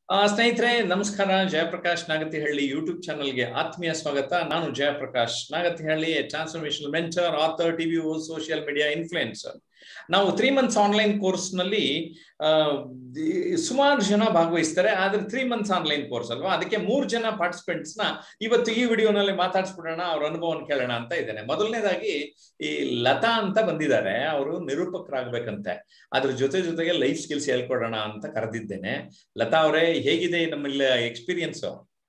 ಆ, ಸ್ನೇಹಿತರೆ ನಮಸ್ಕಾರ ಜಯಪ್ರಕಾಶ್ ನಾಗತಿಹಳ್ಳಿ ಯೂಟ್ಯೂಬ್ ಚಾನಲ್ಗೆ ಆತ್ಮೀಯ ಸ್ವಾಗತ ನಾನು Jayaprakash Nagathihalli transformation mentor author TV social media influencer ನಾವು ತ್ರೀ ಮಂತ್ಸ್ ಆನ್ಲೈನ್ ಕೋರ್ಸ್ ನಲ್ಲಿ ಆ, ದಿ- ಸುಮಾರು ಜನ ಭಾಗವಹಿಸ್ತಾರೆ ಆದ್ರೆ ತ್ರೀ ಮಂತ್ಸ್ ಆನ್ಲೈನ್ ಕೋರ್ಸ್ ಅಲ್ವಾ ಅದಕ್ಕೆ ಮೂರು ಜನ ಪಾರ್ಟಿಸಿಪೆಂಟ್ಸ್ ನ ಇವತ್ತು ಈ ವಿಡಿಯೋನಲ್ಲಿ ಮಾತಾಡ್ಸ್ಬಿಡೋಣ ಅವ್ರ ಅನುಭವನ ಕೇಳೋಣ ಅಂತ ಇದ್ದೇನೆ ಮೊದಲನೇದಾಗಿ ಈ ಲತಾ ಅಂತ ಬಂದಿದ್ದಾರೆ ಅವರು ನಿರೂಪಕರಾಗ್ಬೇಕಂತೆ ಅದ್ರ ಜೊತೆ ಜೊತೆಗೆ ಲೈಫ್ ಸ್ಕಿಲ್ಸ್ ಹೇಳ್ಕೊಡೋಣ ಅಂತ ಕರೆದಿದ್ದೇನೆ ಲತಾ ಅವರೇ ಹೇಗಿದೆ ನಮ್ಮಲ್ಲಿ ಎಕ್ಸ್ಪೀರಿಯನ್ಸ್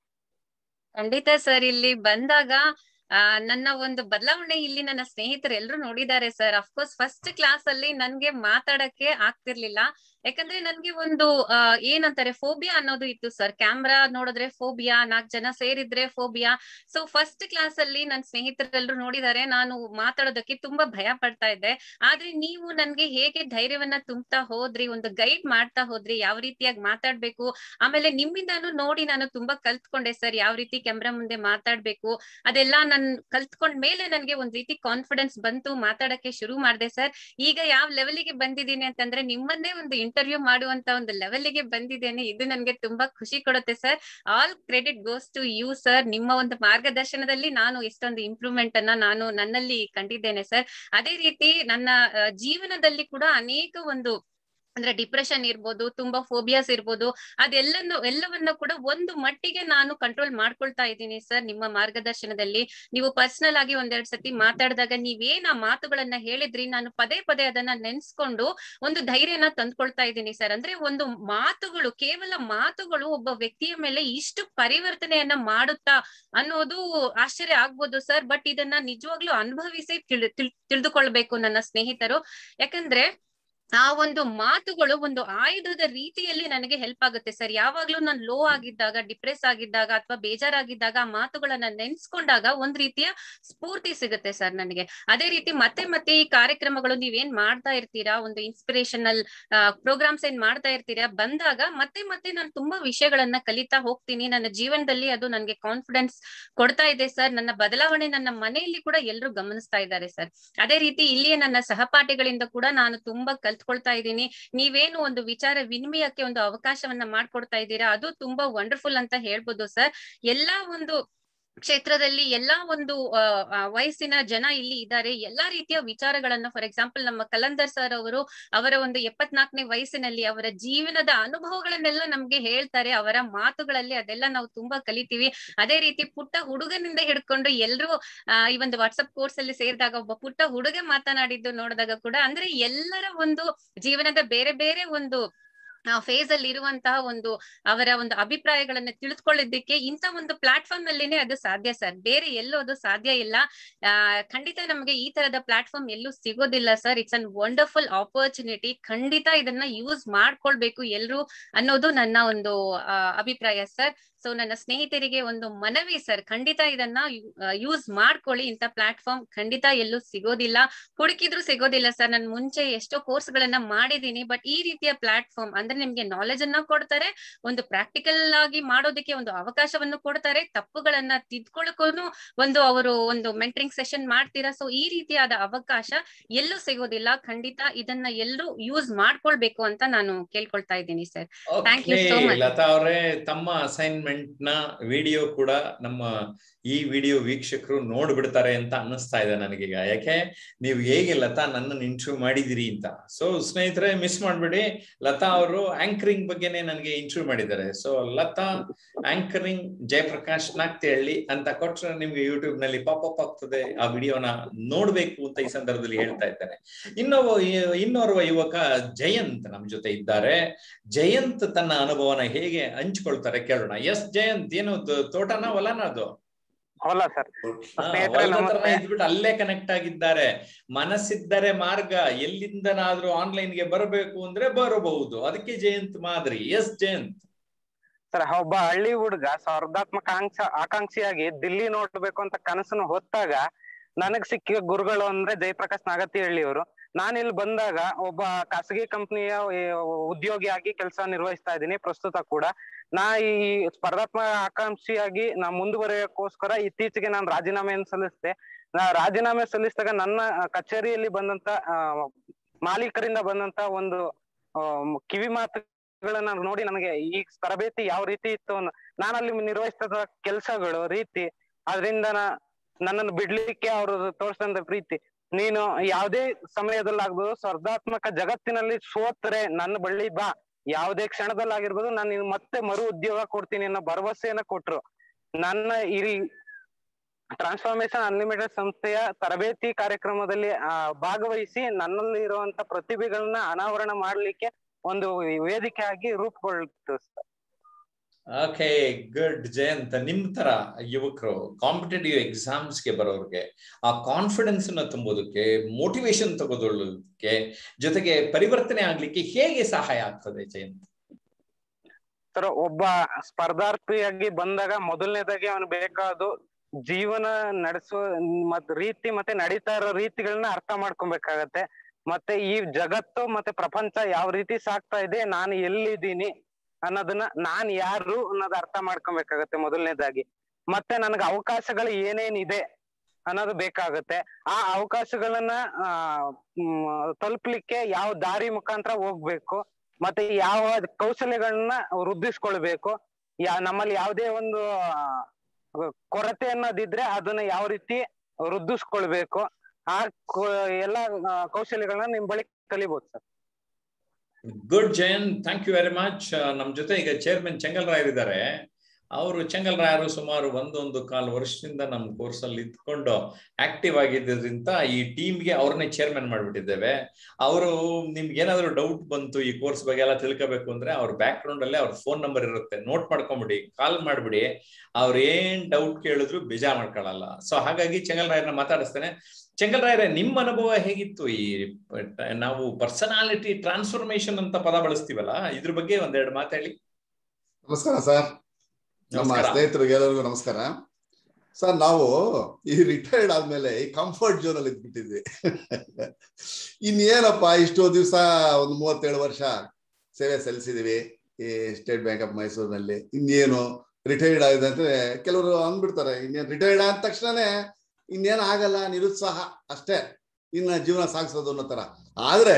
ಖಂಡಿತ ಸರ್ ಇಲ್ಲಿ ಬಂದಾಗ ಆ ನನ್ನ ಒಂದು ಬದಲಾವಣೆ ಇಲ್ಲಿ ನನ್ನ ಸ್ನೇಹಿತರು ಎಲ್ರು ನೋಡಿದ್ದಾರೆ ಸರ್ ಅಫ್ಕೋರ್ಸ್ ಫಸ್ಟ್ ಕ್ಲಾಸ್ ಅಲ್ಲಿ ನನ್ಗೆ ಮಾತಾಡಕ್ಕೆ ಆಗ್ತಿರ್ಲಿಲ್ಲ ಯಾಕಂದ್ರೆ ನನ್ಗೆ ಒಂದು ಆ, ಏನಂತಾರೆ ಫೋಬಿಯಾ ಅನ್ನೋದು ಇತ್ತು ಸರ್ ಕ್ಯಾಮ್ರಾ ನೋಡಿದ್ರೆ ಫೋಬಿಯಾ ನಾಲ್ಕ್ ಜನ ಸೇರಿದ್ರೆ ಫೋಬಿಯಾ ಸೊ ಫಸ್ಟ್ ಕ್ಲಾಸ್ ಅಲ್ಲಿ ನನ್ನ ಸ್ನೇಹಿತರೆಲ್ಲರೂ ನೋಡಿದ್ದಾರೆ ನಾನು ಮಾತಾಡೋದಕ್ಕೆ ತುಂಬಾ ಭಯ ಪಡ್ತಾ ಇದ್ದೆ ಆದ್ರೆ ನೀವು ನನ್ಗೆ ಹೇಗೆ ಧೈರ್ಯವನ್ನ ತುಂಬ್ತಾ ಹೋದ್ರಿ ಒಂದು ಗೈಡ್ ಮಾಡ್ತಾ ಹೋದ್ರಿ ಯಾವ ರೀತಿಯಾಗಿ ಮಾತಾಡ್ಬೇಕು ಆಮೇಲೆ ನಿಮ್ಮಿಂದಾನು ನೋಡಿ ನಾನು ತುಂಬಾ ಕಲ್ತ್ಕೊಂಡೆ ಸರ್ ಯಾವ ರೀತಿ ಕ್ಯಾಮ್ರಾ ಮುಂದೆ ಮಾತಾಡ್ಬೇಕು ಅದೆಲ್ಲ ನನ್ ಕಲ್ತ್ಕೊಂಡ್ ಮೇಲೆ ನನ್ಗೆ ಒಂದ್ ರೀತಿ ಕಾನ್ಫಿಡೆನ್ಸ್ ಬಂತು ಮಾತಾಡಕ್ಕೆ ಶುರು ಮಾಡ್ದೆ ಸರ್ ಈಗ ಯಾವ ಲೆವೆಲ್ಗೆ ಬಂದಿದ್ದೀನಿ ಅಂತಂದ್ರೆ ನಿಮ್ಮನ್ನೇ ಒಂದು ಇಂಟರ್ವ್ಯೂ ಮಾಡುವಂತ ಒಂದು ಲೆವೆಲ್ಗೆ ಬಂದಿದ್ದೇನೆ ಇದು ನನ್ಗೆ ತುಂಬಾ ಖುಷಿ ಕೊಡುತ್ತೆ sir all credit goes to you sir ನಿಮ್ಮ ಒಂದು ಮಾರ್ಗದರ್ಶನದಲ್ಲಿ ನಾನು ಎಷ್ಟೊಂದು ಇಂಪ್ರೂವ್ಮೆಂಟ್ ಅನ್ನ ನಾನು ನನ್ನಲ್ಲಿ ಕಂಡಿದ್ದೇನೆ ಸರ್ ಅದೇ ರೀತಿ ನನ್ನ ಆ, ಜೀವನದಲ್ಲಿ ಕೂಡ ಅನೇಕ ಒಂದು ಅಂದ್ರೆ ಡಿಪ್ರೆಷನ್ ಇರ್ಬೋದು ತುಂಬಾ ಫೋಬಿಯಾಸ್ ಇರ್ಬೋದು ಅದೆಲ್ಲನ್ನು ಎಲ್ಲವನ್ನ ಕೂಡ ಒಂದು ಮಟ್ಟಿಗೆ ನಾನು ಕಂಟ್ರೋಲ್ ಮಾಡ್ಕೊಳ್ತಾ ಇದ್ದೀನಿ ಸರ್ ನಿಮ್ಮ ಮಾರ್ಗದರ್ಶನದಲ್ಲಿ ನೀವು ಪರ್ಸನಲ್ ಆಗಿ ಒಂದೆರಡು ಸತಿ ಮಾತಾಡಿದಾಗ ನೀವೇನ್ ಆ ಮಾತುಗಳನ್ನ ಹೇಳಿದ್ರಿ ನಾನು ಪದೇ ಪದೇ ಅದನ್ನ ನೆನ್ಸ್ಕೊಂಡು ಒಂದು ಧೈರ್ಯನ ತಂದ್ಕೊಳ್ತಾ ಇದ್ದೀನಿ ಸರ್ ಅಂದ್ರೆ ಒಂದು ಮಾತುಗಳು ಕೇವಲ ಮಾತುಗಳು ಒಬ್ಬ ವ್ಯಕ್ತಿಯ ಮೇಲೆ ಇಷ್ಟು ಪರಿವರ್ತನೆಯನ್ನ ಮಾಡುತ್ತಾ ಅನ್ನೋದು ಆಶ್ಚರ್ಯ ಆಗ್ಬೋದು ಸರ್ ಬಟ್ ಇದನ್ನ ನಿಜವಾಗ್ಲೂ ಅನುಭವಿಸಿ ತಿಳ್ ತಿಳ್- ತಿಳಿದುಕೊಳ್ಬೇಕು ನನ್ನ ಸ್ನೇಹಿತರು ಯಾಕಂದ್ರೆ ಆ ಒಂದು ಮಾತುಗಳು ಒಂದು ಆಯುಧದ ರೀತಿಯಲ್ಲಿ ನನಗೆ ಹೆಲ್ಪ್ ಆಗುತ್ತೆ ಸರ್ ಯಾವಾಗ್ಲೂ ನಾನು ಲೋ ಆಗಿದ್ದಾಗ ಡಿಪ್ರೆಸ್ ಆಗಿದ್ದಾಗ ಅಥವಾ ಬೇಜಾರಾಗಿದ್ದಾಗ ಆ ಮಾತುಗಳನ್ನ ನೆನ್ಸ್ಕೊಂಡಾಗ ಒಂದ್ ರೀತಿಯ ಸ್ಫೂರ್ತಿ ಸಿಗುತ್ತೆ ಸರ್ ನನಗೆ ಅದೇ ರೀತಿ ಮತ್ತೆ ಮತ್ತೆ ಈ ಕಾರ್ಯಕ್ರಮಗಳು ನೀವೇನ್ ಮಾಡ್ತಾ ಇರ್ತೀರಾ ಒಂದು ಇನ್ಸ್ಪಿರೇಷನಲ್ ಪ್ರೋಗ್ರಾಮ್ಸ್ ಏನ್ ಮಾಡ್ತಾ ಇರ್ತೀರಾ ಬಂದಾಗ ಮತ್ತೆ ಮತ್ತೆ ನಾನು ತುಂಬಾ ವಿಷಯಗಳನ್ನ ಕಲಿತಾ ಹೋಗ್ತೀನಿ ನನ್ನ ಜೀವನದಲ್ಲಿ ಅದು ನನಗೆ ಕಾನ್ಫಿಡೆನ್ಸ್ ಕೊಡ್ತಾ ಇದೆ ಸರ್ ನನ್ನ ಬದಲಾವಣೆ ನನ್ನ ಮನೆಯಲ್ಲಿ ಕೂಡ ಎಲ್ಲರೂ ಗಮನಿಸ್ತಾ ಇದ್ದಾರೆ ಸರ್ ಅದೇ ರೀತಿ ಇಲ್ಲಿಯ ನನ್ನ ಸಹಪಾಠಿಗಳಿಂದ ಕೂಡ ನಾನು ತುಂಬಾ ಕಲ್ತ್ಕೊಳ್ತಾ ಇದ್ದೀನಿ ನೀವೇನು ಒಂದು ವಿಚಾರ ವಿನಿಮಯಕ್ಕೆ ಒಂದು ಅವಕಾಶವನ್ನ ಮಾಡ್ಕೊಡ್ತಾ ಇದ್ದೀರಾ ಅದು ತುಂಬಾ ವಂಡರ್ಫುಲ್ ಅಂತ ಹೇಳ್ಬೋದು ಸರ್ ಎಲ್ಲಾ ಒಂದು ಕ್ಷೇತ್ರದಲ್ಲಿ ಎಲ್ಲಾ ಒಂದು ಆ, ಆ, ವಯಸ್ಸಿನ ಜನ ಇಲ್ಲಿ ಇದ್ದಾರೆ ಎಲ್ಲಾ ರೀತಿಯ ವಿಚಾರಗಳನ್ನ ಫಾರ್ ಎಕ್ಸಾಂಪಲ್ ನಮ್ಮ ಕಲಂದರ್ ಸರ್ ಅವರು ಅವರ ಒಂದು ಎಪ್ಪತ್ನಾಲ್ಕನೇ ವಯಸ್ಸಿನಲ್ಲಿ ಅವರ ಜೀವನದ ಅನುಭವಗಳನ್ನೆಲ್ಲ ನಮ್ಗೆ ಹೇಳ್ತಾರೆ ಅವರ ಮಾತುಗಳಲ್ಲಿ ಅದೆಲ್ಲ ನಾವು ತುಂಬಾ ಕಲಿತೀವಿ ಅದೇ ರೀತಿ ಪುಟ್ಟ ಹುಡುಗನಿಂದ ಹಿಡ್ಕೊಂಡು ಎಲ್ರು ಆ, ಈ ಒಂದು ವಾಟ್ಸಪ್ ಕೋರ್ಸ್ ಅಲ್ಲಿ ಸೇರಿದಾಗ ಒಬ್ಬ ಪುಟ್ಟ ಹುಡುಗ ಮಾತನಾಡಿದ್ದು ನೋಡಿದಾಗ ಕೂಡ ಅಂದ್ರೆ ಎಲ್ಲರ ಒಂದು ಜೀವನದ ಬೇರೆ ಬೇರೆ ಒಂದು ಫೇಸ್ ಅಲ್ಲಿ ಇರುವಂತಹ ಒಂದು ಅವರ ಒಂದು ಅಭಿಪ್ರಾಯಗಳನ್ನ ತಿಳಿದುಕೊಳ್ಳಿದ್ದಕ್ಕೆ ಇಂಥ ಒಂದು ಪ್ಲಾಟ್ಫಾರ್ಮ್ ನಲ್ಲಿನೇ ಅದು ಸಾಧ್ಯ ಸರ್ ಬೇರೆ ಎಲ್ಲೂ ಅದು ಸಾಧ್ಯ ಇಲ್ಲ ಆ ಖಂಡಿತ ನಮಗೆ ಈ ತರದ ಪ್ಲಾಟ್ಫಾರ್ಮ್ ಎಲ್ಲೂ ಸಿಗೋದಿಲ್ಲ sir it's an wonderful opportunity ಖಂಡಿತ ಇದನ್ನ ಯೂಸ್ ಮಾಡ್ಕೊಳ್ಬೇಕು ಎಲ್ರು ಅನ್ನೋದು ನನ್ನ ಒಂದು ಆ, ಅಭಿಪ್ರಾಯ ಸರ್ ಸೊ ನನ್ನ ಸ್ನೇಹಿತರಿಗೆ ಒಂದು ಮನವಿ ಸರ್ ಖಂಡಿತ ಇದನ್ನ ಯೂಸ್ ಮಾಡ್ಕೊಳ್ಳಿ ಇಂಥ ಪ್ಲಾಟ್ಫಾರ್ಮ್ ಖಂಡಿತ ಎಲ್ಲೂ ಸಿಗೋದಿಲ್ಲ ಹುಡುಕಿದ್ರು ಸಿಗೋದಿಲ್ಲ ಸರ್ ನಾನು ಮುಂಚೆ ಎಷ್ಟೋ ಕೋರ್ಸ್ ಗಳನ್ನ ಮಾಡಿದೀನಿ ಬಟ್ ಈ ರೀತಿಯ ಪ್ಲಾಟ್ಫಾರ್ಮ್ ಅಂದ್ರೆ ನಿಮ್ಗೆ ನಾಲೆಜ್ ಅನ್ನ ಕೊಡ್ತಾರೆ ಒಂದು ಪ್ರಾಕ್ಟಿಕಲ್ ಆಗಿ ಮಾಡೋದಕ್ಕೆ ಒಂದು ಅವಕಾಶವನ್ನು ಕೊಡ್ತಾರೆ ತಪ್ಪುಗಳನ್ನ ತಿದ್ಕೊಳ್ಳೋಕು ಒಂದು ಅವರು ಒಂದು ಮೆಂಟರಿಂಗ್ ಸೆಷನ್ ಮಾಡ್ತೀರಾ ಸೊ ಈ ರೀತಿಯಾದ ಅವಕಾಶ ಎಲ್ಲೂ ಸಿಗೋದಿಲ್ಲ ಖಂಡಿತ ಇದನ್ನ ಎಲ್ಲರೂ ಯೂಸ್ ಮಾಡ್ಕೊಳ್ಬೇಕು ಅಂತ ನಾನು ಕೇಳ್ಕೊಳ್ತಾ ಇದ್ದೀನಿ sir Thank you so much. Latha ಅವರೇ ತಮ್ಮ ಅಸೈನ್ಮೆಂಟ್ ನ ವಿಡಿಯೋ ಕೂಡ ನಮ್ಮ ಈ ವಿಡಿಯೋ ವೀಕ್ಷಕರು ನೋಡ್ಬಿಡ್ತಾರೆ ಅಂತ ಅನ್ನಿಸ್ತಾ ಇದೆ ನನಗೀಗ ಯಾಕೆ ನೀವು ಹೇಗೆ ಲತಾ ನನ್ನನ್ನು ಇಂಟರ್ವ್ಯೂ ಮಾಡಿದಿರಿ ಅಂತ ಸೊ ಸ್ನೇಹಿತರೆ ಮಿಸ್ ಮಾಡ್ಬೇಡಿ ಲತಾ ಅವರು ಆಂಕರಿಂಗ್ ಬಗ್ಗೆನೇ ನನಗೆ ಇಂಟರ್ವ್ಯೂ ಮಾಡಿದ್ದಾರೆ ಸೊ ಲತಾ ಆಂಕರಿಂಗ್ ಜಯಪ್ರಕಾಶ್ ನಾಗ್ತಿಹಳ್ಳಿ ಅಂತ ಕೊಟ್ರೆ ನಿಮ್ಗೆ ಯೂಟ್ಯೂಬ್ ನಲ್ಲಿ ಪಾಪ್ ಅಪ್ ಆಗ್ತದೆ ಆ ವಿಡಿಯೋನ ನೋಡ್ಬೇಕು ಅಂತ ಈ ಸಂದರ್ಭದಲ್ಲಿ ಹೇಳ್ತಾ ಇದ್ದೇನೆ ಇನ್ನೊಬ್ಬ ಇನ್ನೋರ್ವ ಯುವಕ ಜಯಂತ್ ನಮ್ ಜೊತೆ ಇದ್ದಾರೆ ಜಯಂತ್ ತನ್ನ ಅನುಭವನ ಹೇಗೆ ಹಂಚ್ಕೊಳ್ತಾರೆ ಕೇಳೋಣ ಎಸ್ ಜಯಂತ್ ಏನು ತ- ತೋಟನ ಹೊಲನ ಅದು ಹೊಲ ಸರ್ ಹಾ, ಸ್ನೇಹಿತರೆ, ಹೊಲದ ಹತ್ರನೇ ನಮಸ್ತೆ. ಇದ್ಬಿಟ್ಟು ಅಲ್ಲೇ ಕನೆಕ್ಟ್ ಆಗಿದ್ದಾರೆ ಮನಸ್ಸಿದ್ದರೆ ಮಾರ್ಗ ಎಲ್ಲಿಂದನಾದ್ರೂ ಆನ್ಲೈನ್ ಗೆ ಬರಬೇಕು ಅಂದ್ರೆ ಬರಬಹುದು ಅದಕ್ಕೆ ಜಯಂತ್ ಮಾದರಿ ಎಸ್ ಜಯಂತ್ ಸರ್ ಒಬ್ಬ ಹಳ್ಳಿ ಹುಡುಗ ಸ್ಪರ್ಧಾತ್ಮಕ ಆಕಾಂಕ್ಷ ಆಕಾಂಕ್ಷಿಯಾಗಿ ದಿಲ್ಲಿ ನೋಡ್ಬೇಕು ಅಂತ ಕನಸನ್ನು ಹೊತ್ತಾಗ ನನಗ್ ಸಿಕ್ಕಿದ ಗುರುಗಳು ಅಂದ್ರೆ ಜಯಪ್ರಕಾಶ್ ನಾಗತಿಹಳ್ಳಿ ಅವರು ನಾನು ಇಲ್ಲಿ ಬಂದಾಗ ಒಬ್ಬ ಖಾಸಗಿ ಕಂಪನಿಯ ಉದ್ಯೋಗಿಯಾಗಿ ಕೆಲಸ ನಿರ್ವಹಿಸ್ತಾ ಇದ್ದೀನಿ ಪ್ರಸ್ತುತ ಕೂಡ ನಾ ಈ ಸ್ಪರ್ಧಾತ್ಮಕ ಆಕಾಂಕ್ಷಿಯಾಗಿ ನಾ ಮುಂದುವರಿಯೋಕ್ಕೋಸ್ಕರ ಇತ್ತೀಚೆಗೆ ನಾನು ರಾಜೀನಾಮೆಯನ್ನು ಸಲ್ಲಿಸಿದೆ ನಾ ರಾಜೀನಾಮೆ ಸಲ್ಲಿಸಿದಾಗ ನನ್ನ ಆ, ಕಚೇರಿಯಲ್ಲಿ ಬಂದಂತ ಆ, ಮಾಲೀಕರಿಂದ ಬಂದಂತ ಒಂದು ಆ, ಕಿವಿ ಮಾತು ವಿಡಿಯೋಗಳನ್ನ ನೋಡಿ ನನಗೆ ಈ ತರಬೇತಿ ಯಾವ ರೀತಿ ಇತ್ತು ಅನ್ನೋ- ನಾನು ಅಲ್ಲಿ ನಿರ್ವಹಿಸಿದ ಕೆಲಸಗಳು ರೀತಿ ಅದರಿಂದ ನನ್ನನ್ನು ಬಿಡ್ಲಿಕ್ಕೆ ಅವರು ತೋರಿಸಿದಂತ ಪ್ರೀತಿ ನೀನು ಯಾವುದೇ ಸಮಯದಲ್ಲಾಗ್ಬೋದು ಸ್ಪರ್ಧಾತ್ಮಕ ಜಗತ್ತಿನಲ್ಲಿ ಸೋತ್ರೆ ನನ್ನ ಬಳಿ ಬಾ ಯಾವುದೇ ಕ್ಷಣದಲ್ಲಾಗಿರ್ಬೋದು ನಾನು ನಿನ್ಗೆ ಮತ್ತೆ ಮರು ಉದ್ಯೋಗ ಕೊಡ್ತೀನಿ ಅನ್ನೋ ಭರವಸೆಯನ್ನ ಕೊಟ್ರು ನನ್ನ ಈ ಟ್ರಾನ್ಸ್ಫಾರ್ಮೇಶನ್ ಅನ್ಲಿಮಿಟೆಡ್ ಸಂಸ್ಥೆಯ ತರಬೇತಿ ಕಾರ್ಯಕ್ರಮದಲ್ಲಿ ಆ, ಭಾಗವಹಿಸಿ ನನ್ನಲ್ಲಿ ಇರುವಂತ ಪ್ರತಿಭೆಗಳನ್ನ ಅನಾವರಣ ಮಾಡ್ಲಿಕ್ಕೆ ಒಂದು ವೇದಿಕೆ ಆಗಿ ರೂಪುಗೊಳ್ತು ಸರ್. ಓಕೆ ಗುಡ್ ಜಯಂತ್ ನಿಮ್ ತರ ಯುವಕರು ಕಾಂಪಿಟೇಟಿವ್ ಎಕ್ಸಾಮ್ಸ್ಗೆ ಬರೋರ್ಗೆ ಆ ಕಾನ್ಫಿಡೆನ್ಸ್ ನ ತುಂಬೋದಕ್ಕೆ ಮೋಟಿವೇಶನ್ ತಗೋದಕ್ಕೆ ಜೊತೆಗೆ ಪರಿವರ್ತನೆ ಆಗ್ಲಿಕ್ಕೆ ಹೇಗೆ ಸಹಾಯ ಆಗ್ತದೆ ಜಯಂತ್ ಸರ್ ಒಬ್ಬ ಸ್ಪರ್ಧಾರ್ಥಿಯಾಗಿ ಬಂದಾಗ ಮೊದಲನೇದಾಗಿ ಅವನು ಬೇಕಾದು ಜೀವನ ನಡೆಸುವ ಮತ್ ರೀತಿ ಮತ್ತೆ ನಡೀತಾ ಇರೋ ರೀತಿಗಳನ್ನ ಅರ್ಥ ಮಾಡ್ಕೊಬೇಕಾಗತ್ತೆ ಮತ್ತೆ ಈ ಜಗತ್ತು ಮತ್ತೆ ಪ್ರಪಂಚ ಯಾವ ರೀತಿ ಸಾಗ್ತಾ ಇದೆ ನಾನು ಎಲ್ಲಿದ್ದೀನಿ ಅನ್ನೋದನ್ನ ನಾನ್ ಯಾರು ಅನ್ನೋದು ಅರ್ಥ ಮಾಡ್ಕೊಬೇಕಾಗತ್ತೆ ಮೊದಲನೇದಾಗಿ ಮತ್ತೆ ನನಗೆ ಅವಕಾಶಗಳು ಏನೇನಿದೆ ಅನ್ನೋದು ಬೇಕಾಗುತ್ತೆ ಆ ಅವಕಾಶಗಳನ್ನ ಆ ಮ್, ತಲುಪ್ಲಿಕ್ಕೆ ಯಾವ ದಾರಿ ಮುಖಾಂತರ ಹೋಗ್ಬೇಕು ಮತ್ತೆ ಯಾವ ಕೌಶಲ್ಯಗಳನ್ನ ವೃದ್ಧಿಸ್ಕೊಳ್ಬೇಕು ಯಾ ನಮ್ಮಲ್ಲಿ ಯಾವುದೇ ಒಂದು ಆ, ಕೊರತೆ ಅನ್ನೋದಿದ್ರೆ ಅದನ್ನ ಯಾವ ರೀತಿ ವೃದ್ಧಿಸ್ಕೊಳ್ಬೇಕು ಆ ಕೊ- ಎಲ್ಲ ಆ, ಕೌಶಲ್ಯಗಳನ್ನ ನಿಮ್ ಬಳಿ ಕಲಿಬಹುದು sir good Jayanth thank you very much ನಮ್ ಜೊತೆ ಈಗ ಚೇರ್ಮನ್ ಚೆಂಗಲ್ ರಾಯರ್ ಇದ್ದಾರೆ ಅವರು ಚೆಂಗಲ್ ರಾಯರು ಸುಮಾರು ಒಂದೊಂದು ಕಾಲು ವರ್ಷದಿಂದ ನಮ್ಮ ಕೋರ್ಸ್ ಅಲ್ಲಿ ಇದ್ಕೊಂಡು ಆಕ್ಟಿವ್ ಆಗಿದ್ದರಿಂದ ಈ ಟೀಮ್ಗೆ ಅವ್ರನ್ನೇ ಚೇರ್ಮನ್ ಮಾಡ್ಬಿಟ್ಟಿದ್ದೇವೆ ಅವರು ನಿಮ್ಗೆ ಏನಾದ್ರು ಡೌಟ್ ಬಂತು ಈ ಕೋರ್ಸ್ ಬಗ್ಗೆ ಎಲ್ಲ ತಿಳ್ಕೋಬೇಕು ಅಂದ್ರೆ ಅವ್ರ ಬ್ಯಾಕ್ ಗ್ರೌಂಡ್ ಅಲ್ಲೇ ಅವ್ರ ಫೋನ್ ನಂಬರ್ ಇರುತ್ತೆ ನೋಟ್ ಮಾಡ್ಕೊಂಬಿಡಿ ಕಾಲ್ ಮಾಡ್ಬಿಡಿ ಅವ್ರ ಏನ್ ಡೌಟ್ ಕೇಳಿದ್ರು ಬೇಜಾರ್ ಮಾಡ್ಕೊಳ್ಳಲ್ಲ ಸೊ ಹಾಗಾಗಿ ಚೆಂಗಲ್ ರಾಯರ್ನ ಮಾತಾಡಿಸ್ತೇನೆ ಚೆಂಗಲ್ ರಾಯರೇ ನಿಮ್ಮ ಅನುಭವ ಹೇಗಿತ್ತು ಈ ಪ- ನಾವು ಪರ್ಸನಾಲಿಟಿ ಟ್ರಾನ್ಸ್ಫಾರ್ಮೇಶನ್ ಅಂತ ಪದ ಬಳಸ್ತೀವಲ್ಲ ಇದ್ರ ಬಗ್ಗೆ ಒಂದೆರಡು ಮಾತಾಡಿ ನಮಸ್ಕಾರ ಸರ್ ನಮ್ಮ ನಮಸ್ಕಾರ. ಸ್ನೇಹಿತರಿಗೆ ಎಲ್ಲರಿಗೂ ನಮಸ್ಕಾರ ಸರ್ ನಾವು ಈ ರಿಟೈರ್ಡ್ ಆದ್ಮೇಲೆ ಈ ಕಂಫರ್ಟ್ ಝೋನ್ ಅಲ್ಲಿ ಇದ್ಬಿಟ್ಟಿದ್ವಿ ಇನ್ನೇನಪ್ಪ ಇಷ್ಟೋ ದಿವಸ ಒಂದು ಮೂವತ್ತೇಳು ವರ್ಷ ಸೇವೆ ಸಲ್ಲಿಸಿದೀವಿ ಈ ಸ್ಟೇಟ್ ಬ್ಯಾಂಕ್ ಆಫ್ ಮೈಸೂರಿನಲ್ಲಿ ಇನ್ನೇನು ರಿಟೈರ್ಡ್ ಆಗಿದೆ ಅಂದ್ರೆ ಕೆಲವರು ಅಂದ್ಬಿಡ್ತಾರೆ ಇನ್ನೇನು ರಿಟೈರ್ಡ್ ಆದ ತಕ್ಷಣನೇ ಇನ್ನೇನು ಆಗಲ್ಲ ನಿರುತ್ಸಾಹ ಅಷ್ಟೇ ಇನ್ನ ಜೀವನ ಸಾಗಿಸೋದು ಅನ್ನೋ ತರ ಆದ್ರೆ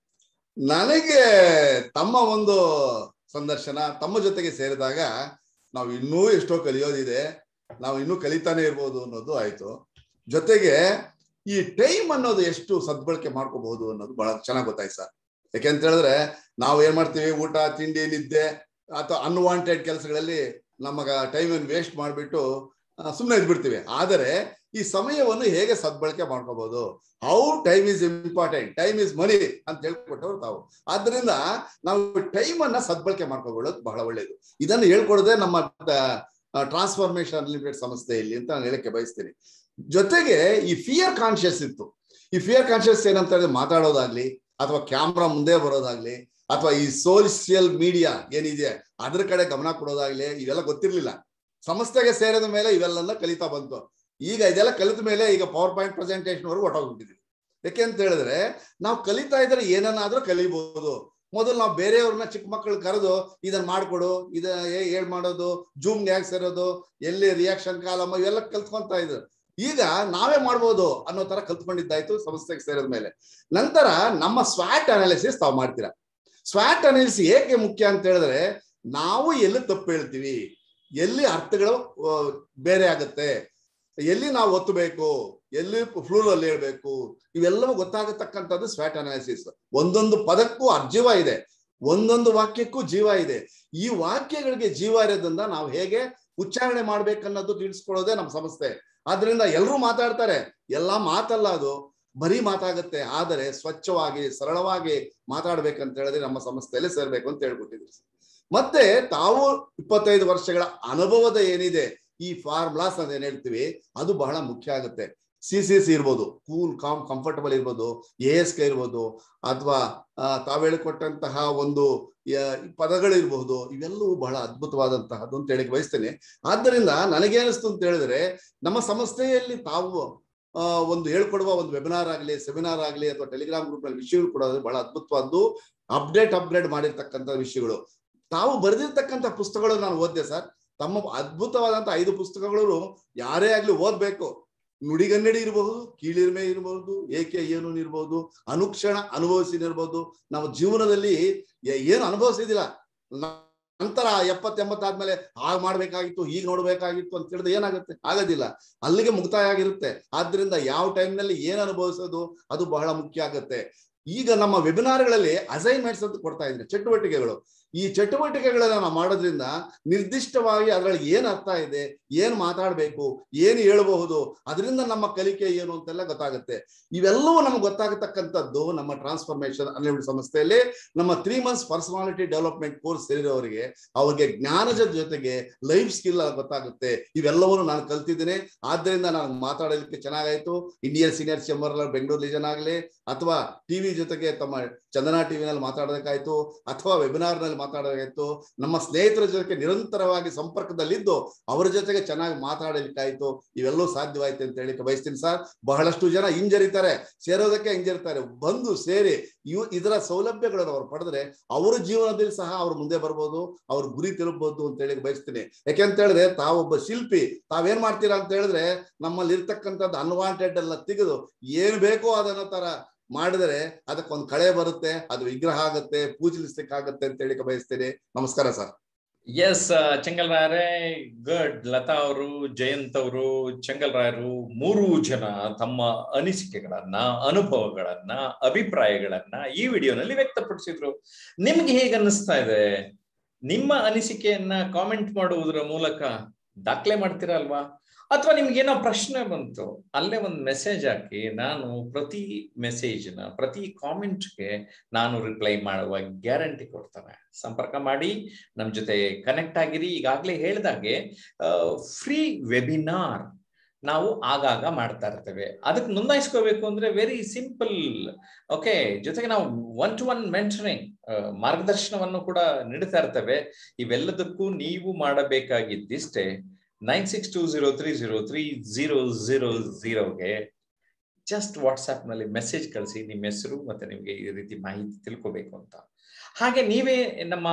ನನಗೆ ತಮ್ಮ ಒಂದು ಸಂದರ್ಶನ ತಮ್ಮ ಜೊತೆಗೆ ಸೇರಿದಾಗ ನಾವು ಇನ್ನೂ ಎಷ್ಟೋ ಕಲಿಯೋದಿದೆ ನಾವು ಇನ್ನೂ ಕಲಿತಾನೆ ಇರ್ಬೋದು ಅನ್ನೋದು ಆಯ್ತು ಜೊತೆಗೆ ಈ ಟೈಮ್ ಅನ್ನೋದು ಎಷ್ಟು ಸದ್ಬಳಕೆ ಮಾಡ್ಕೋಬಹುದು ಅನ್ನೋದು ಬಹಳ ಚೆನ್ನಾಗಿ ಗೊತ್ತಾಯ್ತು ಸರ್ ಯಾಕೆಂತ ಹೇಳಿದ್ರೆ ನಾವು ಏನ್ ಮಾಡ್ತೀವಿ ಊಟ ತಿಂಡಿ ನಿದ್ದೆ ಅಥವಾ ಅನ್ವಾಂಟೆಡ್ ಕೆಲಸಗಳಲ್ಲಿ ನಮಗ ಟೈಮ್ ವೇಸ್ಟ್ ಮಾಡಿಬಿಟ್ಟು ಸುಮ್ಮನೆ ಇದ್ಬಿಡ್ತೀವಿ ಆದರೆ ಈ ಸಮಯವನ್ನು ಹೇಗೆ ಸದ್ಬಳಕೆ ಮಾಡ್ಕೋಬಹುದು how time is important time is money ಅಂತ ಹೇಳ್ಕೊಟ್ಟವ್ರು ತಾವು ಆದ್ರಿಂದ ನಾವು ಟೈಮ್ ಅನ್ನ ಸದ್ಬಳಕೆ ಮಾಡ್ಕೊಕೊಳ್ಳೋದು ಬಹಳ ಒಳ್ಳೇದು ಇದನ್ನು ಹೇಳ್ಕೊಡದೆ ನಮ್ಮ ಟ್ರಾನ್ಸ್ಫಾರ್ಮೇಶನ್ ಅನ್ಲಿಮಿಟೆಡ್ ಸಂಸ್ಥೆಯಲ್ಲಿ ಅಂತ ನಾನು ಹೇಳಕ್ಕೆ ಬಯಸ್ತೀನಿ ಜೊತೆಗೆ ಈ ಫಿಯರ್ ಕಾನ್ಶಿಯಸ್ ಇತ್ತು ಈ ಫಿಯರ್ ಕಾನ್ಶಿಯಸ್ ಏನಂತ ಹೇಳಿದ್ರೆ ಮಾತಾಡೋದಾಗ್ಲಿ ಅಥವಾ ಕ್ಯಾಮ್ರಾ ಮುಂದೆ ಬರೋದಾಗ್ಲಿ ಅಥವಾ ಈ ಸೋಷಿಯಲ್ ಮೀಡಿಯಾ ಏನಿದೆ ಅದ್ರ ಕಡೆ ಗಮನ ಕೊಡೋದಾಗ್ಲಿ ಇವೆಲ್ಲ ಗೊತ್ತಿರ್ಲಿಲ್ಲ ಸಂಸ್ಥೆಗೆ ಸೇರಿದ ಮೇಲೆ ಇವೆಲ್ಲ ಕಲಿತಾ ಬಂತು ಈಗ ಇದೆಲ್ಲ ಕಲಿತ ಮೇಲೆ ಈಗ ಪವರ್ ಪಾಯಿಂಟ್ ಪ್ರೆಸೆಂಟೇಷನ್ ವರೆಗೂ ಹೊಟ್ಟೋಗ್ಬಿಟ್ಟಿದ್ವಿ ಯಾಕೆ ಅಂತ ಹೇಳಿದ್ರೆ ನಾವು ಕಲಿತಾ ಇದ್ರೆ ಏನನ್ನಾದ್ರೂ ಕಲಿಬಹುದು ಮೊದಲು ನಾವು ಬೇರೆಯವ್ರನ್ನ ಚಿಕ್ಕ ಮಕ್ಕಳು ಕರೆದು ಇದನ್ನ ಮಾಡ್ಕೊಡು ಇದ ಹೇಳ್ ಮಾಡೋದು ಜೂಮ್ಗೆ ಹೇಗೆ ಸೇರೋದು ಎಲ್ಲಿ ರಿಯಾಕ್ಷನ್ ಕಾಲಮ್ಮ ಇವೆಲ್ಲ ಕಲ್ತ್ಕೊಂತ ಇದ್ರು ಈಗ ನಾವೇ ಮಾಡ್ಬೋದು ಅನ್ನೋ ತರ ಕಲ್ತ್ಕೊಂಡಿದ್ದಾಯ್ತು ಸಂಸ್ಥೆಗೆ ಸೇರಿದ ಮೇಲೆ ನಂತರ ನಮ್ಮ ಸ್ವಾಟ್ ಅನಾಲಿಸಿಸ್ ತಾವು ಮಾಡ್ತೀರಾ ಸ್ವಾಟ್ ಅನಾಲಿಸಿಸ್ ಏಕೆ ಮುಖ್ಯ ಅಂತ ಹೇಳಿದ್ರೆ ನಾವು ಎಲ್ಲಿ ತಪ್ಪು ಹೇಳ್ತೀವಿ ಎಲ್ಲಿ ಅರ್ಥಗಳು ಆ, ಬೇರೆ ಆಗತ್ತೆ ಎಲ್ಲಿ ನಾವು ಒತ್ತಬೇಕು ಎಲ್ಲಿ ಫ್ಲೂರಲ್ಲಿ ಹೇಳ್ಬೇಕು ಇವೆಲ್ಲವೂ ಗೊತ್ತಾಗತಕ್ಕಂಥದ್ದು ಸ್ವಾಟ್ ಅನಾಲಿಸಿಸ್ ಒಂದೊಂದು ಪದಕ್ಕೂ ಅರ್ಜೀವ ಇದೆ ಒಂದೊಂದು ವಾಕ್ಯಕ್ಕೂ ಜೀವ ಇದೆ ಈ ವಾಕ್ಯಗಳಿಗೆ ಜೀವ ಇರೋದ್ರಿಂದ ನಾವು ಹೇಗೆ ಉಚ್ಚಾರಣೆ ಮಾಡ್ಬೇಕನ್ನೋದು ತಿಳಿಸ್ಕೊಳ್ಳೋದೇ ನಮ್ಮ ಸಂಸ್ಥೆ ಆದ್ರಿಂದ ಎಲ್ಲರೂ ಮಾತಾಡ್ತಾರೆ ಎಲ್ಲಾ ಮಾತಲ್ಲ ಅದು ಬರೀ ಮಾತಾಗತ್ತೆ ಆದರೆ ಸ್ವಚ್ಛವಾಗಿ ಸರಳವಾಗಿ ಮಾತಾಡ್ಬೇಕಂತ ಹೇಳಿದ್ರೆ ನಮ್ಮ ಸಂಸ್ಥೆಯಲ್ಲಿ ಸೇರ್ಬೇಕು ಅಂತ ಹೇಳ್ಕೊಟ್ಟಿದ್ರು ಮತ್ತೆ ತಾವು ಇಪ್ಪತ್ತೈದು ವರ್ಷಗಳ ಅನುಭವದ ಏನಿದೆ ಈ ಫಾರ್ಮುಲಾಸ್ ಅಂತ ಏನ್ ಹೇಳ್ತೀವಿ ಅದು ಬಹಳ ಮುಖ್ಯ ಆಗುತ್ತೆ ಸಿ ಸಿ ಸಿ ಇರ್ಬೋದು ಕೂಲ್ ಕಾಮ್ ಕಂಫರ್ಟಬಲ್ ಇರ್ಬೋದು ಎ ಎಸ್ ಕೆ ಇರ್ಬೋದು ಅಥವಾ ತಾವು ಹೇಳಿಕೊಟ್ಟಂತಹ ಒಂದು ಯ- ಪದಗಳಿರ್ಬಹುದು ಇವೆಲ್ಲವೂ ಬಹಳ ಅದ್ಭುತವಾದಂತಹದ್ದು ಅಂತ ಹೇಳಿ ಬಯಸ್ತೇನೆ ಆದ್ದರಿಂದ ನನಗೇನಿಸ್ತು ಅಂತ ಹೇಳಿದ್ರೆ ನಮ್ಮ ಸಂಸ್ಥೆಯಲ್ಲಿ ತಾವು ಆ, ಒಂದು ಹೇಳ್ಕೊಡುವ ಒಂದು ವೆಬಿನಾರ್ ಆಗಲಿ ಸೆಮಿನಾರ್ ಆಗಲಿ ಅಥವಾ ಟೆಲಿಗ್ರಾಮ್ ಗ್ರೂಪ್ ನಲ್ಲಿ ವಿಷಯಗಳು ಕೊಡೋದು ಬಹಳ ಅದ್ಭುತವಾದ್ದು ಅಪ್ಡೇಟ್ ಅಪ್ಗ್ರೇಡ್ ಮಾಡಿರ್ತಕ್ಕಂಥ ವಿಷಯಗಳು ತಾವು ಬರೆದಿರ್ತಕ್ಕಂಥ ಪುಸ್ತಕಗಳು ನಾನು ಓದ್ದೆ ಸರ್ ತಮ್ಮ ಅದ್ಭುತವಾದಂತ ಐದು ಪುಸ್ತಕಗಳು ಯಾರೇ ಆಗ್ಲಿ ಓದ್ಬೇಕು ನುಡಿಗನ್ನಡಿ ಇರಬಹುದು ಕೀಳಿರ್ಮೆ ಇರಬಹುದು ಏಕೆ ಏನು ಇರಬಹುದು ಅನುಕ್ಷಣ ಅನುಭವಿಸಿನಿರ್ಬೋದು ನಾವು ಜೀವನದಲ್ಲಿ ಏ- ಏನು ಅನುಭವಿಸಿದಿಲ್ಲ ನಂತರ ಎಪ್ಪತ್ ಎಂಬತ್ತಾದ್ಮೇಲೆ ಹಾಗೆ ಮಾಡ್ಬೇಕಾಗಿತ್ತು ಈಗ ನೋಡ್ಬೇಕಾಗಿತ್ತು ಅಂತ ಹೇಳಿದ್ರೆ ಏನಾಗುತ್ತೆ ಆಗೋದಿಲ್ಲ ಅಲ್ಲಿಗೆ ಮುಕ್ತಾಯ ಆಗಿರುತ್ತೆ ಆದ್ರಿಂದ ಯಾವ ಟೈಮ್ನಲ್ಲಿ ಏನ್ ಅನುಭವಿಸೋದು ಅದು ಬಹಳ ಮುಖ್ಯ ಆಗುತ್ತೆ ಈಗ ನಮ್ಮ ವೆಬಿನಾರ್ಗಳಲ್ಲಿ ಅಸೈನ್ಮೆಂಟ್ಸ್ ಅಂತ ಕೊಡ್ತಾ ಇದ್ರೆ ಚಟುವಟಿಕೆಗಳು ಈ ಚಟುವಟಿಕೆಗಳನ್ನ ನಾವು ಮಾಡೋದ್ರಿಂದ ನಿರ್ದಿಷ್ಟವಾಗಿ ಅದರಲ್ಲಿ ಏನ್ ಅರ್ಥ ಇದೆ ಏನ್ ಮಾತಾಡ್ಬೇಕು ಏನ್ ಹೇಳ್ಬಹುದು ಅದರಿಂದ ನಮ್ಮ ಕಲಿಕೆ ಏನು ಅಂತೆಲ್ಲ ಗೊತ್ತಾಗುತ್ತೆ ಇವೆಲ್ಲವೂ ನಮ್ಗೆ ಗೊತ್ತಾಗತಕ್ಕಂಥದ್ದು ನಮ್ಮ ಟ್ರಾನ್ಸ್ಫಾರ್ಮೇಶನ್ ಅನ್ಲಿಮಿಟೆಡ್ ಸಂಸ್ಥೆಯಲ್ಲಿ ನಮ್ಮ three months personality development course ಸೇರಿರೋರಿಗೆ ಅವ್ರಿಗೆ ಜ್ಞಾನದ ಜೊತೆಗೆ ಲೈಫ್ ಸ್ಕಿಲ್ ಗೊತ್ತಾಗುತ್ತೆ ಇವೆಲ್ಲವನ್ನು ನಾನು ಕಲ್ತಿದ್ದೀನಿ ಆದ್ದರಿಂದ ನಾನು ಮಾತಾಡಲಿಕ್ಕೆ ಚೆನ್ನಾಗಾಯ್ತು Indian senior chamber Bengaluru legion ಆಗಲಿ ಅಥವಾ ಟಿವಿ ಜೊತೆಗೆ ತಮ್ಮ ಚಂದನಾ ಟಿವಿನಲ್ಲಿ ಮಾತಾಡೋದಕ್ಕಾಯ್ತು ಅಥವಾ ವೆಬಿನಾರ್ ನಲ್ಲಿ ಮಾತಾಡೋದಕ್ಕಾಯ್ತು ನಮ್ಮ ಸ್ನೇಹಿತರ ಜೊತೆಗೆ ನಿರಂತರವಾಗಿ ಸಂಪರ್ಕದಲ್ಲಿದ್ದು ಅವರ ಜೊತೆಗೆ ಚೆನ್ನಾಗಿ ಮಾತಾಡಲಿಕ್ಕಾಯ್ತು ಇವೆಲ್ಲವೂ ಸಾಧ್ಯವಾಯ್ತು ಅಂತ ಹೇಳಿಕ್ಕೆ ಬಯಸ್ತೀನಿ ಸರ್ ಬಹಳಷ್ಟು ಜನ ಹಿಂಜರಿತಾರೆ ಸೇರೋದಕ್ಕೆ ಹಿಂಜರಿತಾರೆ ಬಂದು ಸೇರಿ ಇವು ಇದರ ಸೌಲಭ್ಯಗಳನ್ನು ಅವ್ರು ಪಡೆದ್ರೆ ಅವರ ಜೀವನದಲ್ಲಿ ಸಹ ಅವ್ರು ಮುಂದೆ ಬರ್ಬೋದು ಅವ್ರ ಗುರಿ ತಲುಪಬಹುದು ಅಂತ ಹೇಳಿ ಬಯಸ್ತೀನಿ ಯಾಕೆಂತ ಹೇಳಿದ್ರೆ ತಾವೊಬ್ಬ ಶಿಲ್ಪಿ ತಾವೇನ್ ಮಾಡ್ತೀರಾ ಅಂತ ಹೇಳಿದ್ರೆ ನಮ್ಮಲ್ಲಿ ಇರ್ತಕ್ಕಂಥದ್ದು ಅನ್ವಾಂಟೆಡ್ ಎಲ್ಲ ತೆಗೆದು ಏನ್ ಬೇಕೋ ಅದನ್ನ ತರ ಮಾಡಿದರೆ ಅದಕ್ಕೊಂದು ಕಳೆ ಬರುತ್ತೆ ಅದು ವಿಗ್ರಹ ಆಗುತ್ತೆ ಪೂಜಿಸ್ಲಿಕ್ಕೆ ಆಗುತ್ತೆ ಅಂತ ಹೇಳಿ ಬಯಸ್ತೇನೆ ನಮಸ್ಕಾರ ಸರ್ ಎಸ್ ಚೆಂಗಲ್ರಾಯರೇ ಗುಡ್ ಲತಾ ಅವರು ಜಯಂತ್ ಅವರು ಚೆಂಗಲ್ರಾಯರು ಮೂರು ಜನ ತಮ್ಮ ಅನಿಸಿಕೆಗಳನ್ನ ಅನುಭವಗಳನ್ನ ಅಭಿಪ್ರಾಯಗಳನ್ನ ಈ ವಿಡಿಯೋನಲ್ಲಿ ವ್ಯಕ್ತಪಡಿಸಿದ್ರು ನಿಮ್ಗೆ ಹೇಗೆ ಅನ್ನಿಸ್ತಾ ಇದೆ ನಿಮ್ಮ ಅನಿಸಿಕೆಯನ್ನ ಕಾಮೆಂಟ್ ಮಾಡುವುದರ ಮೂಲಕ ದಾಖಲೆ ಮಾಡ್ತೀರಾ ಅಲ್ವಾ ಅಥವಾ ನಿಮ್ಗೇನೋ ಪ್ರಶ್ನೆ ಬಂತು ಅಲ್ಲೇ ಒಂದು ಮೆಸೇಜ್ ಹಾಕಿ ನಾನು ಪ್ರತಿ ಮೆಸೇಜ್ನ ಪ್ರತಿ ಕಾಮೆಂಟ್ಗೆ ನಾನು ರಿಪ್ಲೈ ಮಾಡುವ ಗ್ಯಾರಂಟಿ ಕೊಡ್ತಾನೆ ಸಂಪರ್ಕ ಮಾಡಿ ನಮ್ಮ ಜೊತೆ ಕನೆಕ್ಟ್ ಆಗಿರಿ ಈಗಾಗಲೇ ಹೇಳಿದಾಗೆ ಫ್ರೀ ವೆಬಿನಾರ್ ನಾವು ಆಗಾಗ ಮಾಡ್ತಾ ಇರ್ತೇವೆ ಅದಕ್ಕೆ ನೋಂದಾಯಿಸ್ಕೋಬೇಕು ಅಂದ್ರೆ ವೆರಿ ಸಿಂಪಲ್ ಓಕೆ ಜೊತೆಗೆ ನಾವು ಒನ್ ಟು ಒನ್ ಮೆಂಟರಿಂಗ್ ಮಾರ್ಗದರ್ಶನವನ್ನು ಕೂಡ ನೀಡ್ತಾ ಇರ್ತೇವೆ ಇವೆಲ್ಲದಕ್ಕೂ ನೀವು ಮಾಡಬೇಕಾಗಿದ್ದಿಷ್ಟೇ nine six two zero three zero three zero zero ಜೀರೋಗೆ ಜಸ್ಟ್ ವಾಟ್ಸ್ಆಪ್ ನಲ್ಲಿ ಮೆಸೇಜ್ ಕಳಿಸಿ ನಿಮ್ಮ ಹೆಸರು ಮತ್ತೆ ನಿಮಗೆ ಈ ರೀತಿ ಮಾಹಿತಿ ತಿಳ್ಕೋಬೇಕು ಅಂತ ಹಾಗೆ ನೀವೇ ನಮ್ಮ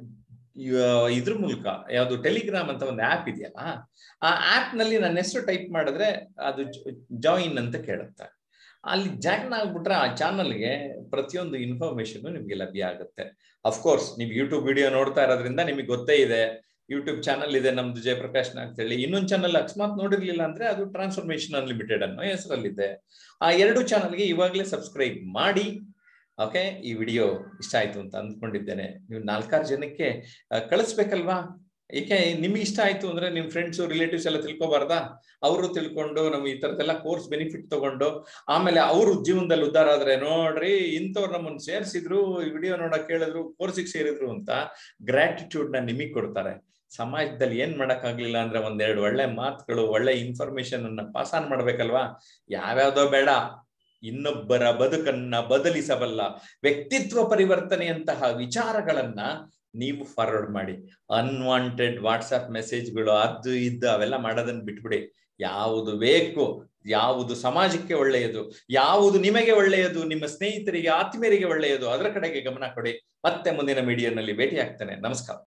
ಇದ್ರ ಮೂಲಕ ಯಾವುದು ಟೆಲಿಗ್ರಾಮ್ ಅಂತ ಒಂದು ಆಪ್ ಇದೆಯಲ್ಲ ಆ ಆಪ್ ನಲ್ಲಿ ನನ್ನ ಹೆಸರು ಟೈಪ್ ಮಾಡಿದ್ರೆ ಅದು ಜಾಯಿನ್ ಅಂತ ಕೇಳುತ್ತೆ ಅಲ್ಲಿ ಜಾಯಿನ್ ಆಗ್ಬಿಟ್ರೆ ಆ ಚಾನಲ್ಗೆ ಪ್ರತಿಯೊಂದು ಇನ್ಫಾರ್ಮೇಶನ್ ನಿಮ್ಗೆ ಲಭ್ಯ ಆಗುತ್ತೆ ಅಫ್ಕೋರ್ಸ್ ನೀವು ಯೂಟ್ಯೂಬ್ ವಿಡಿಯೋ ನೋಡ್ತಾ ಇರೋದ್ರಿಂದ ನಿಮಗೆ ಗೊತ್ತೇ ಇದೆ ಯೂಟ್ಯೂಬ್ ಚಾನಲ್ ಇದೆ ನಮ್ದು ಜಯಪ್ರಕಾಶ್ ಅಂತ ಹೇಳಿ ಇನ್ನೊಂದು ಚಾನಲ್ ಅಕಸ್ಮಾತ್ ನೋಡಿರ್ಲಿಲ್ಲ ಅಂದ್ರೆ ಅದು ಟ್ರಾನ್ಸ್ಫಾರ್ಮೇಶನ್ ಅನ್ಲಿಮಿಟೆಡ್ ಅನ್ನೋ ಹೆಸರಲ್ಲಿದೆ ಆ ಎರಡು ಚಾನಲ್ಗೆ ಇವಾಗಲೇ ಸಬ್ಸ್ಕ್ರೈಬ್ ಮಾಡಿ ಓಕೆ ಈ ವಿಡಿಯೋ ಇಷ್ಟ ಆಯ್ತು ಅಂತ ಅಂದ್ಕೊಂಡಿದ್ದೇನೆ ನೀವು ನಾಲ್ಕಾರು ಜನಕ್ಕೆ ಕಳಿಸ್ಬೇಕಲ್ವಾ ಏಕೆ ನಿಮ್ಗೆ ಇಷ್ಟ ಆಯ್ತು ಅಂದ್ರೆ ನಿಮ್ ಫ್ರೆಂಡ್ಸ್ ರಿಲೇಟಿವ್ಸ್ ಎಲ್ಲ ತಿಳ್ಕೊಬಾರ್ದಾ ಅವರು ತಿಳ್ಕೊಂಡು ನಮ್ಗೆ ಈ ತರದೆಲ್ಲ ಕೋರ್ಸ್ ಬೆನಿಫಿಟ್ ತಗೊಂಡು ಆಮೇಲೆ ಅವರು ಜೀವನದಲ್ಲಿ ಉದ್ಧಾರ ಆದ್ರೆ ನೋಡ್ರಿ ಇಂಥವ್ರು ನಮ್ಮನ್ನು ಸೇರಿಸಿದ್ರು ಈ ವಿಡಿಯೋ ನೋಡಕ್ ಹೇಳಿದ್ರು ಕೋರ್ಸಿಗೆ ಸೇರಿದ್ರು ಅಂತ ಗ್ರಾಟಿಟ್ಯೂಡ್ ನ ನಿಮಗ್ ಕೊಡ್ತಾರೆ ಸಮಾಜದಲ್ಲಿ ಏನ್ ಮಾಡಕ್ ಆಗ್ಲಿಲ್ಲ ಅಂದ್ರೆ ಒಂದೆರಡು ಒಳ್ಳೆ ಮಾತುಗಳು ಒಳ್ಳೆ ಇನ್ಫಾರ್ಮೇಶನ್ ಅನ್ನ ಪಾಸ್ ಆನ್ ಮಾಡ್ಬೇಕಲ್ವಾ ಯಾವ್ಯಾವ್ದೋ ಬೇಡ ಇನ್ನೊಬ್ಬರ ಬದುಕನ್ನ ಬದಲಿಸಬಲ್ಲ ವ್ಯಕ್ತಿತ್ವ ಪರಿವರ್ತನೆಯಂತಹ ವಿಚಾರಗಳನ್ನ ನೀವು ಫಾರ್ವರ್ಡ್ ಮಾಡಿ ಅನ್ವಾಂಟೆಡ್ ವಾಟ್ಸ್ಆಪ್ ಮೆಸೇಜ್ಗಳು ಅದು ಇದ್ದು ಅವೆಲ್ಲ ಮಾಡೋದನ್ನ ಬಿಟ್ಬಿಡಿ ಯಾವುದು ಬೇಕು ಯಾವುದು ಸಮಾಜಕ್ಕೆ ಒಳ್ಳೆಯದು ಯಾವುದು ನಿಮಗೆ ಒಳ್ಳೆಯದು ನಿಮ್ಮ ಸ್ನೇಹಿತರಿಗೆ ಆತ್ಮೀಯರಿಗೆ ಒಳ್ಳೆಯದು ಅದರ ಕಡೆಗೆ ಗಮನ ಕೊಡಿ ಮತ್ತೆ ಮುಂದಿನ ವಿಡಿಯೋನಲ್ಲಿ ಭೇಟಿ ಆಗ್ತೇನೆ ನಮಸ್ಕಾರ